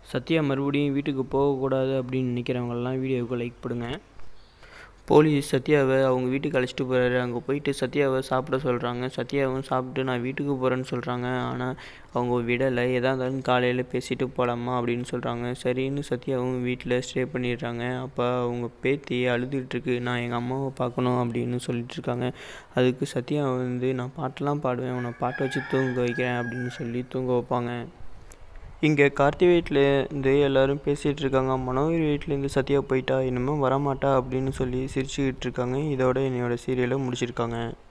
சத்யா மறுபடியும் வீட்டுக்கு போகக்கூடாது அப்படின்னு நினைக்கிறவங்கெல்லாம் வீடியோவுக்கு லைக் போடுங்க போலீஸ் சத்யாவை அவங்க வீட்டுக்கு அழைச்சிட்டு போகிறாரு அங்கே போயிட்டு சத்யாவை சாப்பிட சொல்கிறாங்க சத்யாவும் சாப்பிட்டு நான் வீட்டுக்கு போகிறேன்னு சொல்கிறாங்க ஆனால் அவங்க விடலை எதாக இருந்தாலும் காலையில் பேசிட்டு போகலாமா அப்படின்னு சொல்கிறாங்க சரின்னு சத்யாவும் வீட்டில் ஸ்டே பண்ணிடுறாங்க அப்போ அவங்க பேத்தி அழுதுகிட்ருக்கு நான் எங்கள் அம்மாவை பார்க்கணும் அப்படின்னு சொல்லிட்டு இருக்காங்க அதுக்கு சத்யா வந்து நான் பாட்டெல்லாம் பாடுவேன் உன்னை பாட்டு வச்சு தூங்க வைக்கிறேன் அப்படின்னு சொல்லி தூங்க வைப்பாங்க இங்கே கார்த்தி வீட்டில் இருந்து எல்லோரும் பேசிகிட்டு இருக்காங்க மனோகர் வீட்டிலேருந்து சத்யா போயிட்டா இனிமேல் வரமாட்டா அப்படின்னு சொல்லி சிரிச்சுக்கிட்டு இருக்காங்க இதோட என்னோட சீரியலை முடிச்சிருக்காங்க